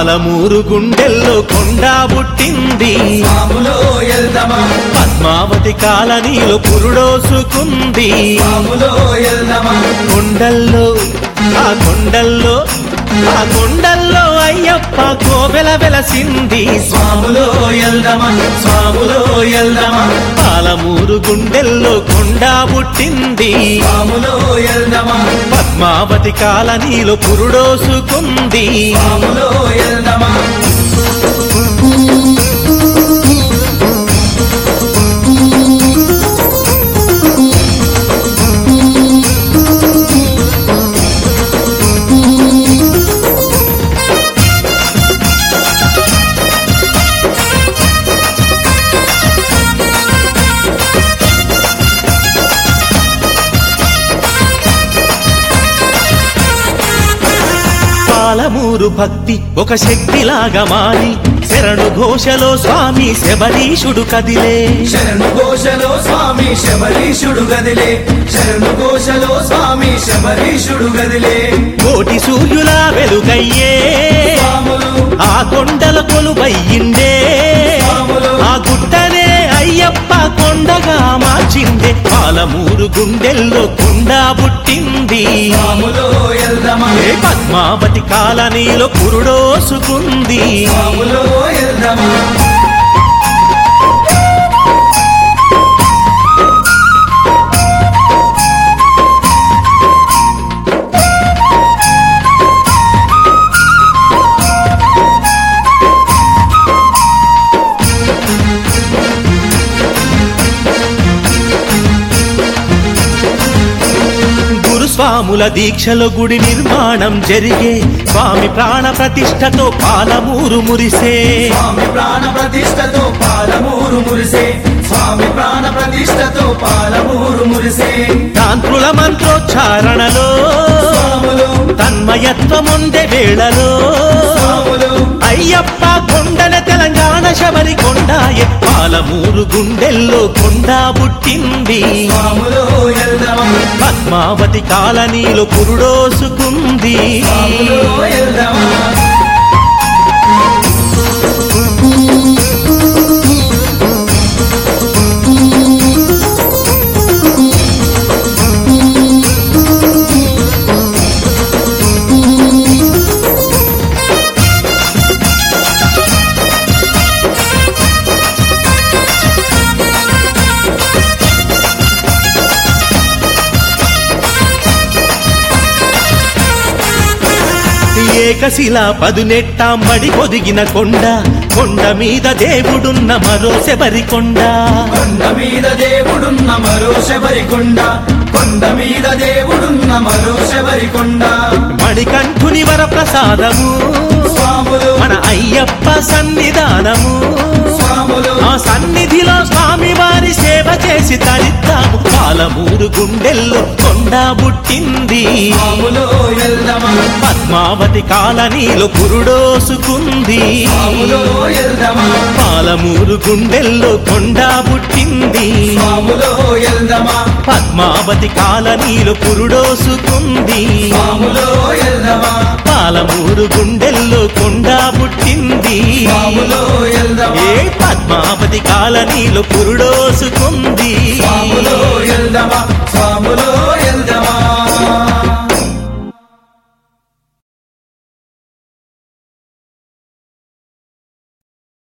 పాలమూరు గుండెల్లో కొండ పుట్టింది స్వాములో ఎల్దమా పద్మావతి కాలనీలో పురుడోసుకుంది స్వాములో ఎల్దమా కొండల్లో ఆ కొండల్లో ఆ కొండల్లో అయ్యప్ప కోవెల వెలసింది స్వాములో ఎల్దమా స్వాములో ఎల్దమా పాలమూరు గుండెల్లో కొండ పుట్టింది స్వాములో ఎల్దమా పద్మావతి కాలనీలో పురుడోసుకుంది స్వాములో ఎల్దమా పాలమూరు భక్తి ఒక శక్తిలాగా మారి శరణు ఘోషలో స్వామి శబరీషుడు కదిలే శరణు ఘోషలో స్వామి శబరీషుడు గదిలే శరణు ఘోషలో స్వామి శబరీషుడు గదిలే కోటి సూర్యుల వెలుగయ్యే స్వాములు ఆ కొండల కొలువయ్యిండే స్వాములు ఆ గుట్టనే అయ్యప్ప కొండగా మార్చిందే పాలమూరు గుండెల్లో కొండ పుట్టింది స్వాములో ఎల్దమా ఏ పద్మావతి కాలనీలో పురుడోసుకుంది స్వాములో ఎల్దమా గురుస్వాముల దీక్షలో గుడి నిర్మాణం జరిగే స్వామి ప్రాణ ప్రతిష్టతో పాలమూరు మురిసే స్వామి ప్రాణ ప్రతిష్టతో పాలమూరు మురిసే స్వామి ప్రాణ ప్రతిష్టతో పాలమూరు మురిసే తాంత్రుల మంత్రోచ్చారణలో స్వాములు తన్మయత్వముండే వేళలో స్వాములు అయ్యప్ప కొండన తెలంగాణ శబరి కొండాయే పాలమూరు గుండెల్లో కొండ పుట్టింది స్వాములో ఎల్దమా పద్మావతి కాలనీలో పురుడోసుకుంది స్వాములో ఎల్దమా ఏకశిల పదునెట్టాంబడి పొదిగిన కొండ కొండ మీద దేవుడున్న మరో శబరి కొండ కొండ మీద దేవుడున్న మరో శబరికొండ కొండ మీద దేవుడున్న మరో శబరికొండ మణికంఠుని వర ప్రసాదము స్వాములు మన అయ్యప్ప సన్నిధానము స్వాములు ఆ సన్నిధిలో స్వామి వారి సేవ చేసి తరిద్దాము పాలమూరు గుండెల్లో కొండ పుట్టింది స్వాములో ఎల్దమా పద్మావతి కాలనీలో పురుడోసుకుంది స్వాములో ఎల్దమా పాలమూరు గుండెల్లో కొండ పుట్టింది స్వాములో ఎల్దమా పద్మావతి కాలనీలో పురుడోసుకుంది స్వాములో ఎల్దమా పాలమూరు గుండెల్లో కొండ పుట్టింది స్వాములో ఎల్దమా ఏ పద్మావతి కాలనీలో పురుడోసుకుంది స్వాములో ఎల్దమా స్వాములో